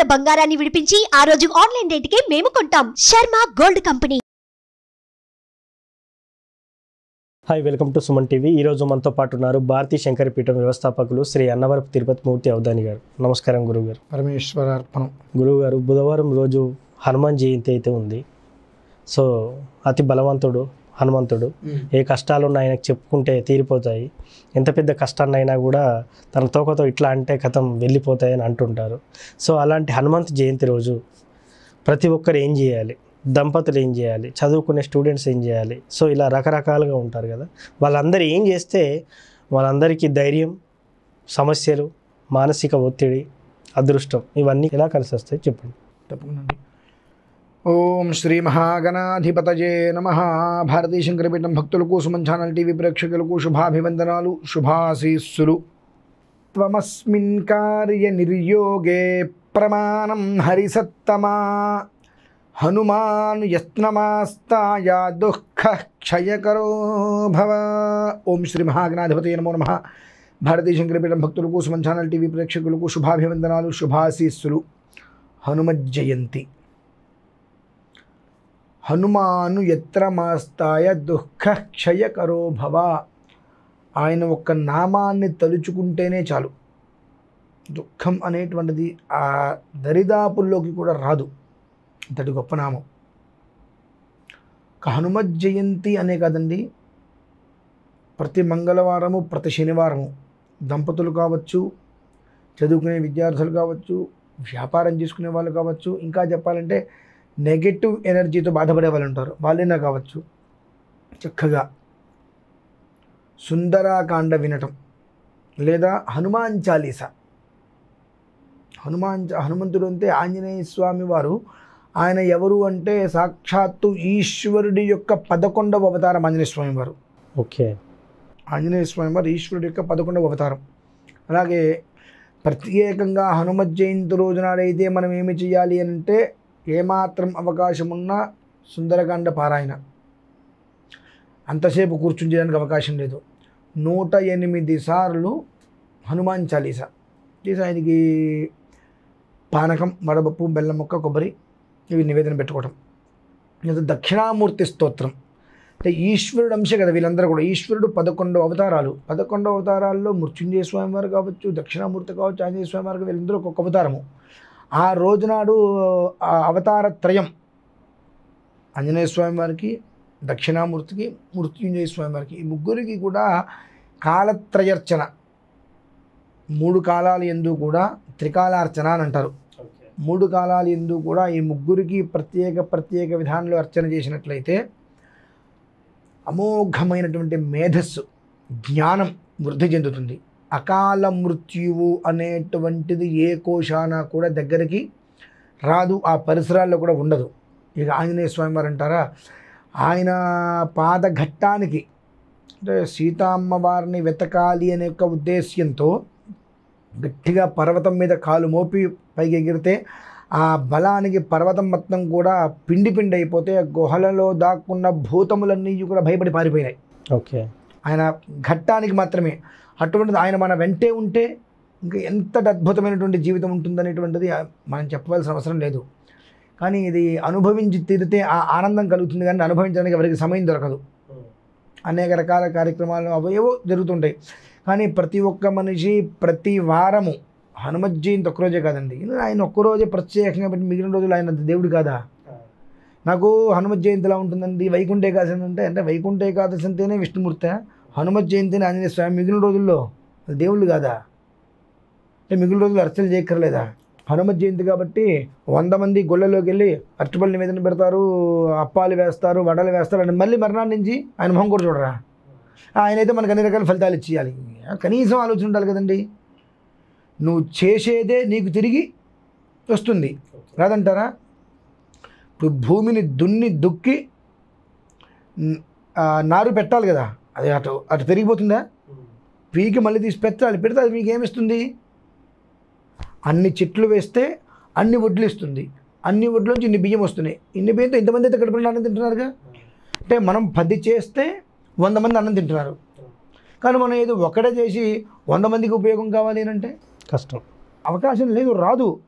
ఉన్న బంగారాన్ని విడిపించి ఆ రోజు ఆన్లైన్ రేటుకే మేము కొంటాం Sharma gold company hi welcome to Suman TV ఈ రోజు మనతో పాటు ఉన్నారు భారతీ శంకరపీఠం వ్యవస్థాపకులు శ్రీ అన్నవరపు తిరుపతి మూర్తి అవధాని గారు నమస్కారం గురువుగారు పరమేశ్వరార్పణం గురువుగారు బుధవారం రోజు హనుమాన్ జయంతి అయితే ఉంది సో అతి బలవంతుడు హనుమంతుడు ఏ కష్టాలు ఆయనకు చెప్పుకుంటే తీరిపోతాయి ఎంత పెద్ద కష్టాన్నైనా కూడా తన తోకతో ఇట్లా అంటే కథం వెళ్ళిపోతాయని అంటుంటారు సో అలాంటి హనుమంత్ జయంతి రోజు ప్రతి ఒక్కరు ఏం చేయాలి దంపతులు ఏం చేయాలి చదువుకునే స్టూడెంట్స్ ఏం చేయాలి సో ఇలా రకరకాలుగా ఉంటారు కదా వాళ్ళందరూ ఏం చేస్తే వాళ్ళందరికీ ధైర్యం సమస్యలు మానసిక ఒత్తిడి అదృష్టం ఇవన్నీ ఎలా కలిసి వస్తాయి చెప్పండి తప్పకుండా ఓం శ్రీ మహాగణాధిపతజే నమ భారతీ శంకరపీఠం భక్తులకు సుమన్ ఛానల్ టీవీ ప్రేక్షకులకు శుభాభివందనాలు శుభాశీస్సులు త్వమస్మిన్ కార్య నిర్యోగే ప్రమాణం హరిసత్తమా హనుమాను యత్నమాస్తాయ దుఃఖ క్షయకరో భవ ఓం శ్రీ మహాగణాధిపతయ నమో నమ భారతీ శంకరపీఠం భక్తులకు సుమన్ ఛానల్ టీవీ ప్రేక్షకులకు శుభాభివందనాలు శుభాశీస్సులు హనుమత్ జయంతి హనుమాను ఎత్రమాస్తాయ దుఃఖ క్షయకరో భవ ఆయన ఒక్క నామాన్ని తలుచుకుంటేనే చాలు దుఃఖం అనేటువంటిది ఆ దరిదాపుల్లోకి కూడా రాదు అంతటి గొప్ప నామం ఒక హనుమత్ జయంతి అనే కదండి ప్రతి మంగళవారము ప్రతి శనివారము దంపతులు కావచ్చు చదువుకునే విద్యార్థులు కావచ్చు వ్యాపారం చేసుకునే వాళ్ళు కావచ్చు ఇంకా చెప్పాలంటే నెగటివ్ ఎనర్జీతో బాధపడే వాళ్ళు ఉంటారు వాళ్ళైనా కావచ్చు చక్కగా సుందరాకాండ వినటం లేదా హనుమాన్ చాలీసా హనుమాన్ చ- హనుమంతుడు అంటే ఆంజనేయ స్వామి వారు ఆయన ఎవరు అంటే సాక్షాత్తు ఈశ్వరుడి యొక్క పదకొండవ అవతారం ఆంజనేయ స్వామి వారు ఓకే ఆంజనేయ స్వామి వారు ఈశ్వరుడి యొక్క పదకొండవ అవతారం అలాగే ప్రత్యేకంగా హనుమత్ జయంతి రోజునాడైతే మనం ఏమి చేయాలి అని అంటే ఏమాత్రం అవకాశం ఉన్నా సుందరకాండ పారాయణ అంతసేపు కూర్చుని చేయడానికి అవకాశం లేదు నూట ఎనిమిది సార్లు హనుమాన్ చాలీసా చేసి ఆయనకి పానకం వడపప్పు బెల్లం ముక్క కొబ్బరి ఇవి నివేదన పెట్టుకోవటం లేదా దక్షిణామూర్తి స్తోత్రం అంటే ఈశ్వరుడు అంశే కదా వీళ్ళందరూ కూడా ఈశ్వరుడు పదకొండు అవతారాలు పదకొండు అవతారాల్లో మృత్యుంజయ స్వామి వారు కావచ్చు దక్షిణామూర్తి కావచ్చు ఆంజనేయ స్వామి వారు వీళ్ళందరూ ఒక్కొక్క అవతారము ఆ రోజునాడు ఆ అవతార త్రయం ఆంజనేయ స్వామి వారికి దక్షిణామూర్తికి మృత్యుంజయ స్వామి వారికి ఈ ముగ్గురికి కూడా కాలత్రయర్చన మూడు కాలాలు ఎందు కూడా త్రికాలార్చన అని అంటారు మూడు కాలాలు ఎందు కూడా ఈ ముగ్గురికి ప్రత్యేక ప్రత్యేక విధానంలో అర్చన చేసినట్లయితే అమోఘమైనటువంటి మేధస్సు జ్ఞానం వృద్ధి చెందుతుంది అకాల మృత్యువు అనేటువంటిది ఏ కోశాన కూడా దగ్గరికి రాదు ఆ పరిసరాల్లో కూడా ఉండదు ఇక ఆంజనేయ స్వామి వారు అంటారా ఆయన పాదఘట్టానికి అంటే సీతామ్మ వారిని వెతకాలి అనే యొక్క ఉద్దేశ్యంతో గట్టిగా పర్వతం మీద కాలు మోపి పైకి ఎగిరితే ఆ బలానికి పర్వతం మొత్తం కూడా పిండి పిండి అయిపోతే ఆ గుహలలో దాక్కున్న భూతములన్నీ కూడా భయపడి పారిపోయినాయి ఓకే ఆయన ఘట్టానికి మాత్రమే అటువంటిది ఆయన మన వెంటే ఉంటే ఇంకా ఎంతటి అద్భుతమైనటువంటి జీవితం ఉంటుందనేటువంటిది ఆ, మనం చెప్పవలసిన అవసరం లేదు కానీ ఇది అనుభవించి తీరితే ఆ ఆనందం కలుగుతుంది కానీ అనుభవించడానికి ఎవరికి సమయం దొరకదు అనేక రకాల కార్యక్రమాలు అవేవో జరుగుతుంటాయి కానీ ప్రతి ఒక్క మనిషి ప్రతి వారము హనుమత్ జయంతి ఒక్కరోజే కాదండి ఆయన ఒక్కరోజే ప్రత్యేకంగా పెట్టి మిగిలిన రోజులు ఆయన దేవుడు కాదా నాకు హనుమత్ జయంతి ఎలా ఉంటుందండి వైకుంఠ ఏకాదశి అంటే అంటే వైకుంఠ ఏకాదశి అంటేనే విష్ణుమూర్తి హనుమత్ జయంతిని ఆంజనేయ స్వామి మిగిలిన రోజుల్లో అది దేవుళ్ళు కాదా అంటే మిగిలిన రోజులు అర్చనలు చేయక్కర్లేదా హనుమత్ జయంతి కాబట్టి వంద మంది గొల్లలోకి వెళ్ళి అరటిపళ్ళు నివేదన పెడతారు అప్పాలు వేస్తారు వడలు వేస్తారు అని మళ్ళీ మరణాన్ని నుంచి ఆయన మొహం కూడా చూడరా ఆయన అయితే మనకు అన్ని రకాల ఫలితాలు ఇచ్చేయాలి కనీసం ఆలోచన ఉండాలి కదండి నువ్వు చేసేదే నీకు తిరిగి వస్తుంది రాదంటారా ఇప్పుడు భూమిని దున్ని దుక్కి న్- ఆ, నారు పెట్టాలి కదా అది అటు అటు పెరిగిపోతుందా పీకి మళ్ళీ తీసి పెట్టాలి పెడితే అది మీకు ఏమిస్తుంది అన్ని చెట్లు వేస్తే అన్ని వడ్లు ఇస్తుంది అన్ని వడ్లోంచి ఇన్ని బియ్యం వస్తున్నాయి ఇన్ని బియ్యంతో ఇంతమంది అయితే కడుపులో అన్నం తింటున్నారుగా అంటే మనం పది చేస్తే వంద మంది అన్నం తింటున్నారు కానీ మనం ఏదో ఒకటే చేసి వంద మందికి ఉపయోగం కావాలి అని అంటే కష్టం అవకాశం లేదు రాదు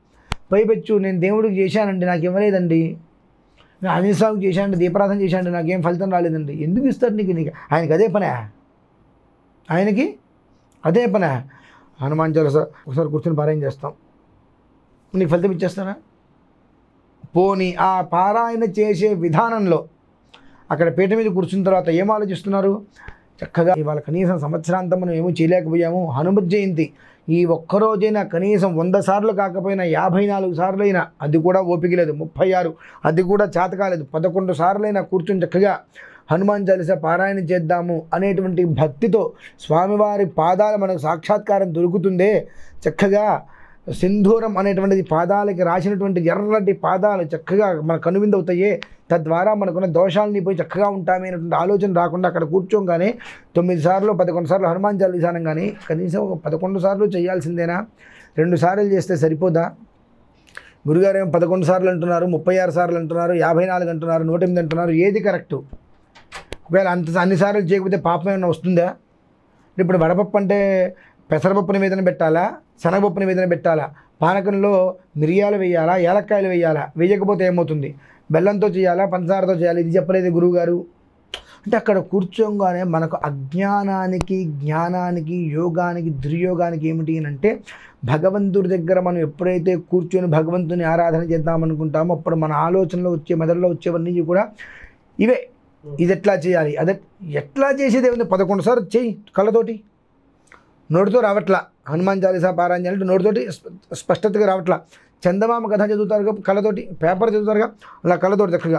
పైపెచ్చు నేను దేవుడికి చేశానండి నాకు ఇవ్వలేదండి నేను ఆంజనేయ స్వామికి చేశానండి దీపారాధన చేశానండి నాకేం ఫలితం రాలేదండి ఎందుకు ఇస్తారు నీకు నీకు ఆయనకి అదే పనే ఆయనకి అదే పనే హనుమాన్ చాలీసా ఒకసారి కూర్చొని పారాయణ చేస్తాం నీకు ఫలితం ఇచ్చేస్తారా పోనీ ఆ పారాయణ చేసే విధానంలో అక్కడ పీట మీద కూర్చున్న తర్వాత ఏం ఆలోచిస్తున్నారు చక్కగా ఇవాళ కనీసం సంవత్సరాంతం మనం ఏమీ చేయలేకపోయాము హనుమత్ జయంతి ఈ ఒక్కరోజైనా కనీసం వంద సార్లు కాకపోయినా యాభై నాలుగు సార్లు అయినా అది కూడా ఓపిక లేదు ముప్పై ఆరు అది కూడా చేత కాలేదు పదకొండు సార్లైనా కూర్చొని చక్కగా హనుమాన్ చాలీసా పారాయణ చేద్దాము అనేటువంటి భక్తితో స్వామివారి పాదాలు మనకు సాక్షాత్కారం దొరుకుతుందే చక్కగా సింధూరం అనేటువంటిది పాదాలకి రాసినటువంటి ఎర్రటి పాదాలు చక్కగా మన కనువిందవుతాయే తద్వారా మనకున్న దోషాలని పోయి చక్కగా ఉంటామే అనేటువంటి ఆలోచన రాకుండా అక్కడ కూర్చోగానే తొమ్మిది సార్లు పదకొండు సార్లు హనుమాన్ చాలీసానం కానీ కనీసం ఒక పదకొండు సార్లు చేయాల్సిందేనా రెండు సార్లు చేస్తే సరిపోదా గురుగారు ఏమో పదకొండు సార్లు అంటున్నారు ముప్పై ఆరు సార్లు అంటున్నారు యాభై నాలుగు అంటున్నారు నూట ఎనిమిది అంటున్నారు ఏది కరెక్టు ఒకవేళ అంత అన్నిసార్లు చేయకపోతే పాపం ఏమైనా వస్తుందా ఇప్పుడు వడపప్పు అంటే పెసరపప్పు నివేదన పెట్టాలా శనగపప్పు నివేదన పెట్టాలా పానకంలో మిరియాలు వేయాలా ఏలక్కాయలు వేయాలా వేయకపోతే ఏమవుతుంది బెల్లంతో చేయాలా పంచదారతో చేయాలి ఇది చెప్పలేదు గురువుగారు అంటే అక్కడ కూర్చోగానే మనకు అజ్ఞానానికి జ్ఞానానికి యోగానికి దుర్యోగానికి ఏమిటి అని అంటే భగవంతుడి దగ్గర మనం ఎప్పుడైతే కూర్చొని భగవంతుని ఆరాధన చేద్దామనుకుంటామో అప్పుడు మన ఆలోచనలో వచ్చే మెదడులో వచ్చేవన్నీ కూడా ఇవే ఇది ఎట్లా చేయాలి అదే ఎట్లా చేసేది ఏముంది పదకొండు సార్లు చేయి కళ్ళతోటి నోటితో రావట్లా హనుమాన్ చాలీసా పారాయణ చేయాలంటే నోటితోటి స్ప- స్పష్టతగా రావట్లా చందమామ కథ చదువుతారుగా కళ్ళతోటి పేపర్ చదువుతారుగా అలా కళ్ళతోటి చక్కగా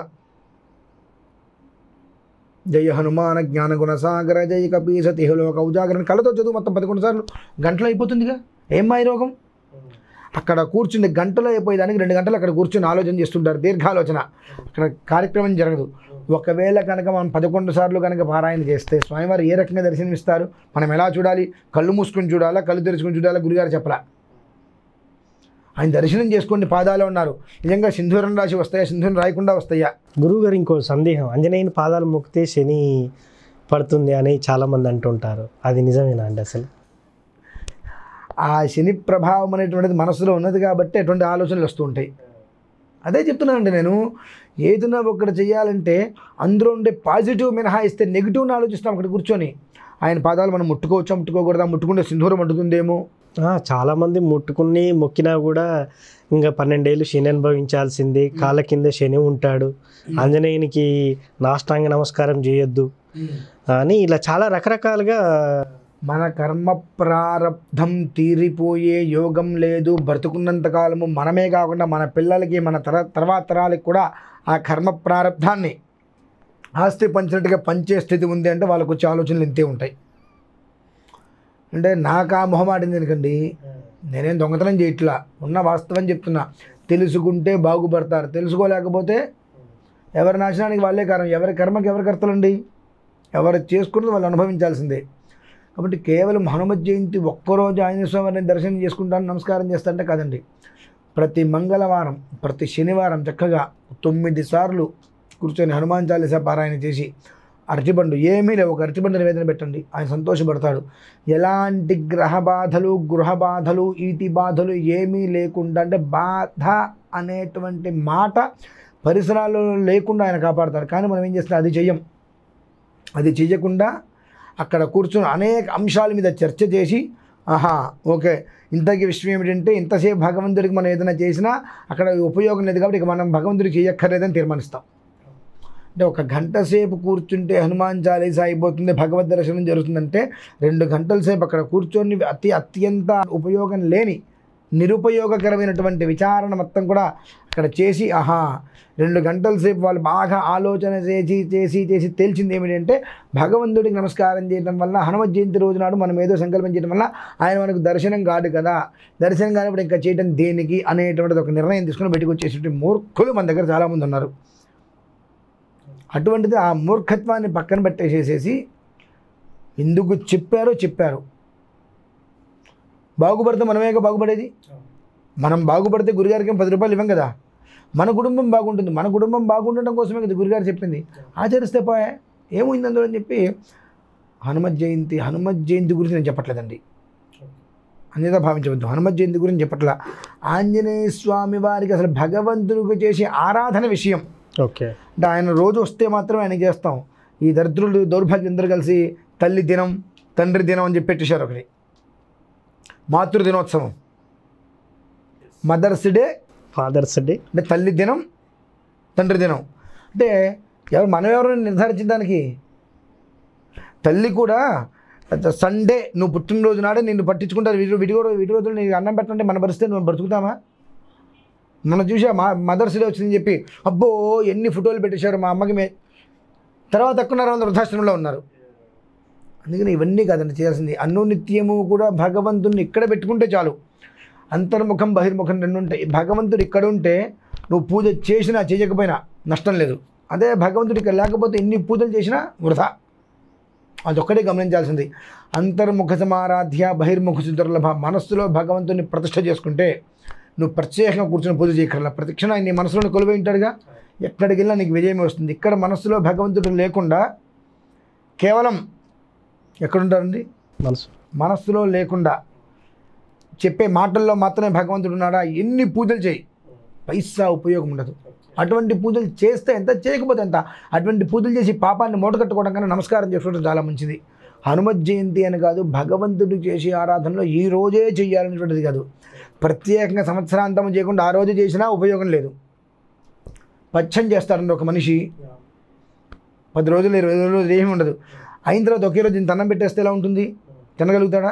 జయ హనుమాన జ్ఞాన గుణ సాగర జయ కపీస తిహలోక ఉజాగరణ కళ్ళతో చదువు మొత్తం పదకొండు సార్లు గంటలో అయిపోతుందిగా ఏం మాయ రోగం అక్కడ కూర్చుని గంటలో అయిపోయేదానికి రెండు గంటలు అక్కడ కూర్చొని ఆలోచన చేస్తుంటారు దీర్ఘాలోచన అక్కడ కార్యక్రమం జరగదు ఒకవేళ కనుక మనం పదకొండు సార్లు కనుక పారాయణ చేస్తే స్వామివారు ఏ రకంగా దర్శనమిస్తారు మనం ఎలా చూడాలి కళ్ళు మూసుకొని చూడాలా కళ్ళు తెరుచుకొని చూడాలా గురుగారు చెప్పలా ఆయన దర్శనం చేసుకోండి పాదాలు ఉన్నారు నిజంగా సింధూరం రాసి వస్తాయా సింధూరం రాయకుండా వస్తాయా గురువుగారు ఇంకో సందేహం ఆంజనేయుని పాదాలు మొక్కితే శని పడుతుంది అని చాలామంది అంటుంటారు అది నిజమేనా అండి అసలు ఆ శని ప్రభావం అనేటువంటిది మనసులో ఉన్నది కాబట్టి అటువంటి ఆలోచనలు వస్తూ ఉంటాయి అదే చెప్తున్నానండి నేను ఏదైనా ఒకటి చేయాలంటే అందులో ఉండే పాజిటివ్ మినహాయిస్తే నెగిటివ్ని ఆలోచిస్తాం అక్కడ కూర్చొని ఆయన పాదాలు మనం ముట్టుకోవచ్చా ముట్టుకోకూడదా ముట్టుకుంటే సింధూరం అంటుతుందేమో ఆ, చాలామంది ముట్టుకుని మొక్కినా కూడా ఇంకా పన్నెండేళ్ళు శని అనుభవించాల్సింది కాళ్ళ కింద శని ఉంటాడు ఆంజనేయునికి నాష్టాంగ నమస్కారం చేయొద్దు అని ఇలా చాలా రకరకాలుగా మన కర్మ ప్రారంధం తీరిపోయే యోగం లేదు బ్రతుకున్నంత కాలము మనమే కాకుండా మన పిల్లలకి మన తర తర్వాత తరాలకి కూడా ఆ కర్మ ప్రారంధాన్ని ఆస్తి పంచినట్టుగా పంచే స్థితి ఉంది అంటే వాళ్ళకు వచ్చే ఆలోచనలు ఇంతే ఉంటాయి అంటే నాకు ఆ మొహమాటింది ఎందుకండి నేనేం దొంగతనం చేయట్లా ఉన్న వాస్తవం చెప్తున్నా తెలుసుకుంటే బాగుపడతారు తెలుసుకోలేకపోతే ఎవరి నాశనానికి వాళ్ళే కారణం ఎవరి కర్మకి ఎవరి కర్తలండి ఎవరు చేసుకున్నది వాళ్ళు అనుభవించాల్సిందే కాబట్టి కేవలం హనుమత్ జయంతి ఒక్కరోజు ఆంజనేయ స్వామిని దర్శనం చేసుకుంటాను నమస్కారం చేస్తాంటే కాదండి ప్రతి మంగళవారం ప్రతి శనివారం చక్కగా తొమ్మిది సార్లు కూర్చొని హనుమాన్ చాలీసా పారాయణ చేసి అరటిబండు ఏమీ లేవు ఒక అరటిబండు నివేదన పెట్టండి ఆయన సంతోషపడతాడు ఎలాంటి గ్రహ బాధలు గృహ బాధలు ఈతి బాధలు ఏమీ లేకుండా అంటే బాధ అనేటువంటి మాట పరిసరాల్లో లేకుండా ఆయన కాపాడతారు కానీ మనం ఏం చేస్తాం అది చెయ్యం అది చెయ్యకుండా అక్కడ కూర్చొని అనేక అంశాల మీద చర్చ చేసి ఆహా ఓకే ఇంతకీ విషయం ఏమిటంటే ఇంతసేపు భగవంతుడికి మనం ఏదైనా చేసినా అక్కడ ఉపయోగం లేదు కాబట్టి ఇక మనం భగవంతుడికి చేయక్కర్లేదని తీర్మానిస్తాం అంటే ఒక గంట సేపు కూర్చుంటే హనుమాన్ చాలీసా అయిపోతుంది భగవద్ దర్శనం జరుగుతుందంటే రెండు గంటల సేపు అక్కడ కూర్చొని అతి అత్యంత ఉపయోగం లేని నిరుపయోగకరమైనటువంటి విచారణ మొత్తం కూడా అక్కడ చేసి ఆహా రెండు గంటల సేపు వాళ్ళు బాగా ఆలోచన చేసి చేసి చేసి తేల్చింది ఏమిటంటే భగవంతుడికి నమస్కారం చేయడం వల్ల హనుమత్ జయంతి రోజు నాడు మనం ఏదో సంకల్పం చేయడం వల్ల ఆయన మనకు దర్శనం కాదు కదా దర్శనం కానప్పుడు ఇంకా చేయడం దేనికి అనేటువంటిది ఒక నిర్ణయం తీసుకుని బయటకు వచ్చేటువంటి మూర్ఖులు మన దగ్గర చాలామంది ఉన్నారు అటువంటిది ఆ మూర్ఖత్వాన్ని పక్కన పెట్టేసేసేసి ఎందుకు చెప్పారో చెప్పారు బాగుపడితే మనమేగా బాగుపడేది మనం బాగుపడితే గురుగారికి ఏం పది రూపాయలు ఇవ్వం కదా మన కుటుంబం బాగుంటుంది మన కుటుంబం బాగుండటం కోసమే కదా గురుగారు చెప్పింది ఆచరిస్తే పోయే ఏమైంది అందులో అని చెప్పి హనుమత్ జయంతి హనుమత్ జయంతి గురించి నేను చెప్పట్లేదండి అన్యత భావించవద్దు హనుమత్ జయంతి గురించి చెప్పట్లా ఆంజనేయ స్వామి వారికి అసలు భగవంతుడికి చేసే ఆరాధన విషయం ఓకే అంటే ఆయన రోజు వస్తే మాత్రం ఆయన చేస్తాం ఈ దరిద్రులు దౌర్భాగ్యం అందరూ కలిసి తల్లి దినం తండ్రి దినం అని చెప్పి పెట్టేశారు ఒకటి మాతృ దినోత్సవం మదర్స్ డే ఫాదర్స్ డే అంటే తల్లి దినం తండ్రి దినం అంటే ఎవరు మనం ఎవరు నిర్ధారించిన దానికి తల్లి కూడా సండే నువ్వు పుట్టినరోజు నాడే నిన్ను పట్టించుకుంటారు వీటి వీటి కూడా వీటి రోజులు నీకు అన్నం పెట్టంటే మన పరిస్థితి నువ్వు బ్రతుకుతామా మనం చూసా మా మదర్స్ డే వచ్చిందని చెప్పి అబ్బో ఎన్ని ఫోటోలు పెట్టేశారు మా అమ్మకి మే తర్వాత ఎక్కున్నారు వంద వృద్ధాశ్రమంలో ఉన్నారు అందుకని ఇవన్నీ కాదండి చేయాల్సింది అనునిత్యము కూడా భగవంతుని ఇక్కడ పెట్టుకుంటే చాలు అంతర్ముఖం బహిర్ముఖం రెండు ఉంటాయి భగవంతుడు ఇక్కడ ఉంటే నువ్వు పూజ చేసినా చేయకపోయినా నష్టం లేదు అదే భగవంతుడు ఇక్కడ లేకపోతే ఎన్ని పూజలు చేసినా వృధా అదొక్కటే గమనించాల్సింది అంతర్ముఖ సమారాధ్య బహిర్ముఖ సుదుర్లభ మనస్సులో భగవంతుని ప్రతిష్ఠ చేసుకుంటే నువ్వు ప్రత్యేకంగా కూర్చొని పూజ చేయగల ప్రతిక్షణ నీ మనసులోని కొలువై ఉంటాడుగా ఎక్కడికి వెళ్ళినా నీకు విజయమే వస్తుంది ఇక్కడ మనస్సులో భగవంతుడు లేకుండా కేవలం ఎక్కడుంటారండి మనసు మనస్సులో లేకుండా చెప్పే మాటల్లో మాత్రమే భగవంతుడు ఉన్నాడా ఎన్ని పూజలు చేయి పైసా ఉపయోగం ఉండదు అటువంటి పూజలు చేస్తే ఎంత చేయకపోతే ఎంత అటువంటి పూజలు చేసి పాపాన్ని మూటకట్టుకోవడం కన్నా నమస్కారం చేసుకోవడం చాలా మంచిది హనుమత్ జయంతి అని కాదు భగవంతుడు చేసే ఆరాధనలో ఈ రోజే చేయాలనేటువంటిది కాదు ప్రత్యేకంగా సంవత్సరాంతం చేయకుండా ఆ రోజు చేసినా ఉపయోగం లేదు పచ్చం చేస్తాడండి ఒక మనిషి పది రోజులు ఇరవై రోజులు ఏమీ ఉండదు అయిన తర్వాత ఒకే రోజు ఇంత అన్నం పెట్టేస్తే ఎలా ఉంటుంది తినగలుగుతాడా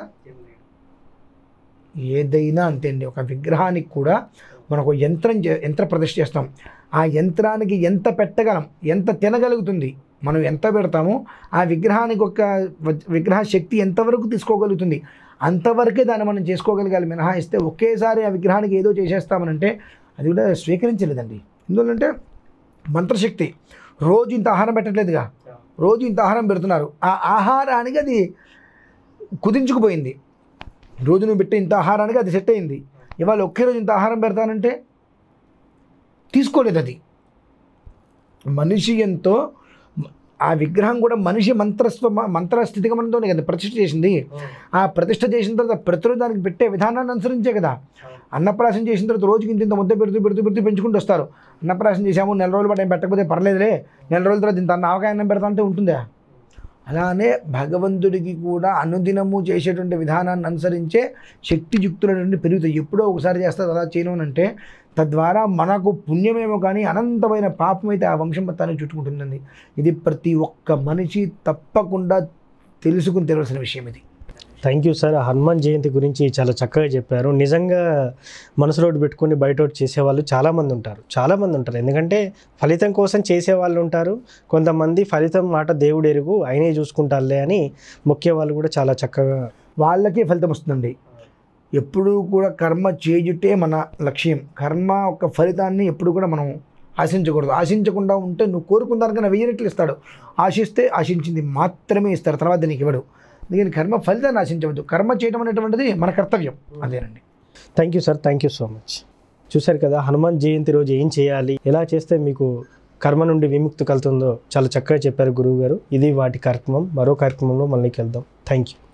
ఏదైనా అంతే అండి ఒక విగ్రహానికి కూడా మనం ఒక యంత్రం చే- యంత్ర ప్రతిష్ఠ చేస్తాం ఆ యంత్రానికి ఎంత పెట్టగలం ఎంత తినగలుగుతుంది మనం ఎంత పెడతామో ఆ విగ్రహానికి ఒక వ- విగ్రహ శక్తి ఎంతవరకు తీసుకోగలుగుతుంది అంతవరకే దాన్ని మనం చేసుకోగలగాలి మినహాయిస్తే ఒకేసారి ఆ విగ్రహానికి ఏదో చేసేస్తామనంటే అది కూడా స్వీకరించలేదండి ఎందుకంటే మంత్రశక్తి రోజు ఇంత ఆహారం పెట్టట్లేదుగా రోజు ఇంత ఆహారం పెడుతున్నారు ఆ ఆహారానికి అది కుదించుకుపోయింది రోజు నువ్వు పెట్టే ఇంత ఆహారానికి అది సెట్ అయింది ఇవాళ ఒకే రోజు ఇంత ఆహారం పెడతానంటే తీసుకోలేదు అది మనిషి ఎంతో ఆ విగ్రహం కూడా మనిషి మంత్రస్వ మంత్ర స్థితిగమనంతోనే కదా ప్రతిష్ఠ చేసింది ఆ ప్రతిష్ఠ చేసిన తర్వాత ప్రతిరోజు దానికి పెట్టే విధానాన్ని అనుసరించే కదా అన్నప్రాసం చేసిన తర్వాత రోజుకి ఇంత ఇంత ముద్ద పెడుతూ పెడుతూ పెడుతూ పెంచుకుంటూ వస్తారు అన్నప్రాసం చేసాము నెల రోజుల పాటు ఏం పెట్టకపోతే పర్లేదులే నెల రోజుల తర్వాత ఇంత అన్న ఆవకాయ అన్నం పెడతా అంటే ఉంటుందా అలానే భగవంతుడికి కూడా అనుదినము చేసేటువంటి విధానాన్ని అనుసరించే శక్తియుక్తులు అనేటువంటి పెరుగుతాయి ఎప్పుడో ఒకసారి చేస్తారు అలా చేయను అని అంటే తద్వారా మనకు పుణ్యమేమో కానీ అనంతమైన పాపం అయితే ఆ వంశం మొత్తాన్ని చుట్టుకుంటుందండి ఇది ప్రతి ఒక్క మనిషి తప్పకుండా తెలుసుకుని తెలవలసిన విషయం ఇది thank you sir Hanuman Jayanti గురించి చాలా చక్కగా చెప్పారు నిజంగా మనసులో పెట్టుకుని బయట ఒకటి చేసేవాళ్ళు చాలామంది ఉంటారు చాలామంది ఉంటారు ఎందుకంటే ఫలితం కోసం చేసేవాళ్ళు ఉంటారు కొంతమంది ఫలితం మాట దేవుడు ఎరుగు ఆయనే చూసుకుంటారులే అని మొక్కే వాళ్ళు కూడా చాలా చక్కగా వాళ్ళకే ఫలితం వస్తుందండి ఎప్పుడూ కూడా కర్మ చేయుటే మన లక్ష్యం కర్మ యొక్క ఫలితాన్ని ఎప్పుడు కూడా మనం ఆశించకూడదు ఆశించకుండా ఉంటే నువ్వు కోరుకున్న దానికన్నా వెయ్యి రెట్లు ఇస్తాడు ఆశిస్తే ఆశించింది మాత్రమే ఇస్తాడు తర్వాత నీకు ఇవ్వడు అందుకని కర్మ ఫలితాన్ని ఆశించవద్దు కర్మ చేయడం అనేటువంటిది మన కర్తవ్యం అదేనండి thank you sir thank you so much చూశారు కదా హనుమాన్ జయంతి రోజు ఏం చేయాలి ఎలా చేస్తే మీకు కర్మ నుండి విముక్తి కలుగుతుందో చాలా చక్కగా చెప్పారు గురువు గారు ఇది వాటి కార్యక్రమం మరో కార్యక్రమంలో మళ్ళీ వెళ్దాం థ్యాంక్ యూ